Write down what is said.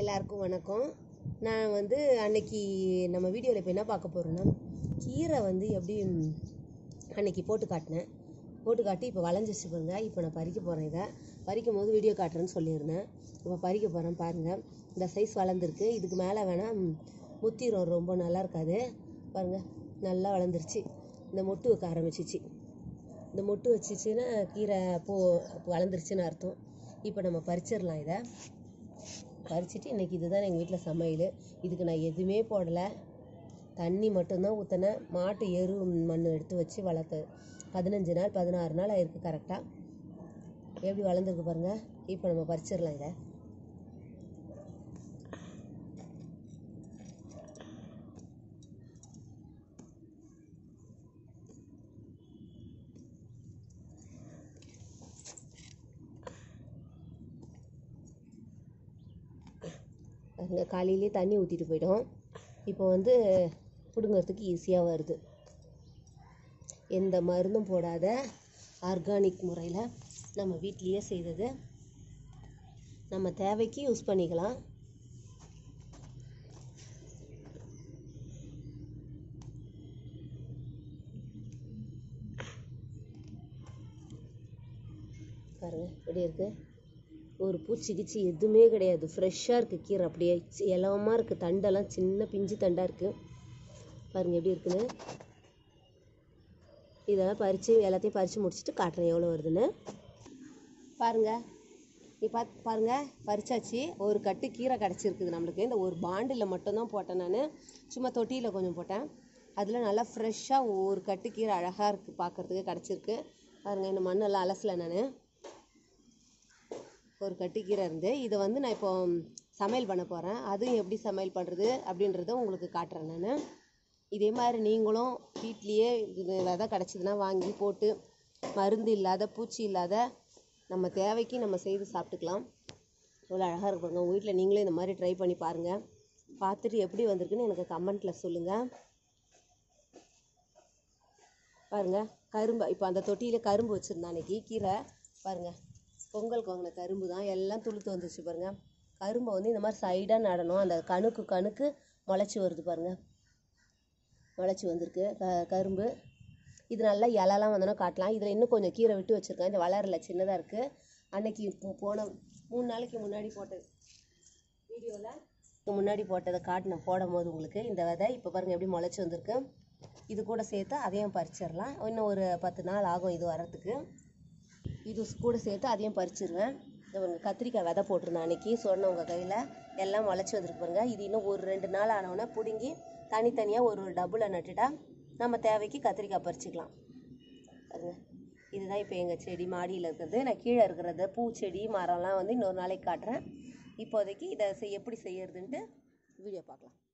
எல்லாருக்கும் வணக்கம் நான் வந்து அன்னைக்கு நம்ம வீடியோவில் இப்போ என்ன பார்க்க போகிறோன்னா கீரை வந்து எப்படி ம், அன்னைக்கு போட்டு காட்டினேன் போட்டு காட்டி இப்போ வளைஞ்சிச்சு பாருங்க இப்போ நான் பறிக்க போகிறேன் இதை பறிக்கும் போது வீடியோ காட்டுறேன்னு சொல்லியிருந்தேன் இப்போ பறிக்க போகிறேன் பாருங்கள் இந்த சைஸ் வளர்ந்துருக்கு இதுக்கு மேலே வேணால் ம், முத்திரும் ரொம்ப நல்லா இருக்காது பாருங்கள் நல்லா வளர்ந்துருச்சு இந்த மொட்டு வைக்க ஆரம்பிச்சிச்சு இந்த மொட்டு வச்சிச்சுன்னா கீரை பூ வளர்ந்துருச்சுன்னு அர்த்தம் இப்போ நம்ம பறிச்சிடலாம் இதை பறிச்சுட்டு இன்றைக்கி இதுதான் எங்கள் வீட்டில் சமையல் இதுக்கு நான் எதுவுமே போடலை தண்ணி மட்டும்தான் ஊற்றினேன் மாட்டு எரு மண் எடுத்து வச்சு வளர்த்து பதினஞ்சு நாள் பதினாறு நாள் ஆயிருக்கு கரெக்டாக எப்படி வளர்ந்துருக்கு பாருங்கள் இப்போ நம்ம பறிச்சிடலாம் இதை பாருங்க காலையிலே தண்ணி ஊற்றிட்டு போயிடும் இப்போ வந்து பிடுங்கிறதுக்கு ஈஸியாக வருது எந்த மருந்தும் போடாத ஆர்கானிக் முறையில் நம்ம வீட்லேயே செய்தது நம்ம தேவைக்கு யூஸ் பண்ணிக்கலாம் பாருங்க எப்படி இருக்கு ஒரு பூச்சி கிச்சி எதுவுமே கிடையாது ஃப்ரெஷ்ஷாக இருக்குது கீரை அப்படியே சி- இலவமா இருக்குது தண்டெல்லாம் சின்ன பிஞ்சு தண்டாக இருக்குது பாருங்க எப்படி இருக்குன்னு இதெல்லாம் பறித்து எல்லாத்தையும் பறித்து முடிச்சுட்டு காட்டுறேன் எவ்வளோ வருதுன்னு பாருங்க இப்போ பாருங்க பறிச்சாச்சு ஒரு கட்டு கீரை கிடச்சிருக்குது நம்மளுக்கு இந்த ஒரு பாண்டில் மட்டும்தான் போட்டேன் நான் சும்மா தொட்டியில் கொஞ்சம் போட்டேன் அதில் நல்லா ஃப்ரெஷ்ஷாக ஒரு கட்டு கீரை அழகாக இருக்குது பார்க்குறதுக்கு கிடச்சிருக்கு பாருங்க இந்த மண்ணெல்லாம் அலசலை நான் ஒரு கட்டு கீரை இருந்து இதை வந்து நான் இப்போ சமையல் பண்ண போகிறேன் அதுவும் எப்படி சமையல் பண்ணுறது அப்படின்றத உங்களுக்கு காட்டுறேன் நான் இதே மாதிரி நீங்களும் வீட்லேயே இது விதை கிடச்சிதுன்னா வாங்கி போட்டு மருந்து இல்லாத பூச்சி இல்லாத நம்ம தேவைக்கு நம்ம செய்து சாப்பிட்டுக்கலாம் இவ்வளோ அழகாக இருக்கு பாருங்க உங்கள் வீட்டில் நீங்களே இந்த மாதிரி ட்ரை பண்ணி பாருங்கள் பார்த்துட்டு எப்படி வந்திருக்குன்னு எனக்கு கமெண்ட்டில் சொல்லுங்கள் பாருங்க கரும்பு இப்போ அந்த தொட்டியில் கரும்பு வச்சுருந்தேன் அன்னைக்கு கீரை பாருங்க பொங்கல் வாங்கின கரும்பு தான் எல்லாம் துளுத்து வந்துச்சு பாருங்க கரும்பை வந்து இந்த மாதிரி சைடாக நடணும் அந்த கணுக்கு கணுக்கு முளைச்சி வருது பாருங்க முளைச்சி வந்திருக்கு க கரும்பு இது நல்லா இலலாம் வந்தோன்னா காட்டலாம் இதில் இன்னும் கொஞ்சம் கீரை விட்டு வச்சுருக்கேன் இந்த வளரல சின்னதாக இருக்குது அன்னைக்கு போ- போன மூணு நாளைக்கு முன்னாடி போட்டது வீடியோவில் முன்னாடி போட்டதை காட்டினேன் போடும் போது உங்களுக்கு இந்த விதை இப்போ பாருங்கள் எப்படி முளைச்சி வந்திருக்கு இது கூட சேர்த்து அதையும் பறிச்சிடலாம் இன்னும் ஒரு பத்து நாள் ஆகும் இது வரத்துக்கு இது கூட சேர்த்து அதையும் பறிச்சிருவேன் இந்த பாருங்க கத்திரிக்காய் விதை போட்டிருந்தேன் அன்னைக்கு சொன்னவங்க கையில் எல்லாம் முளைச்சி வந்திருக்கு பாருங்க இது இன்னும் ஒரு ரெண்டு நாள் ஆனவுடனே பிடுங்கி தனித்தனியாக ஒரு ஒரு டபுளில் நட்டுட்டா நம்ம தேவைக்கு கத்திரிக்காய் பறிச்சுக்கலாம் பாருங்க இதுதான் இப்போ எங்கள் செடி மாடியில் இருக்கிறது நான் கீழே இருக்கிறது பூச்செடி மரம்லாம் வந்து இன்னொரு நாளைக்கு காட்டுறேன் இப்போதைக்கு இதை செய் எப்படி செய்யறதுன்ட்டு வீடியோ பார்க்கலாம்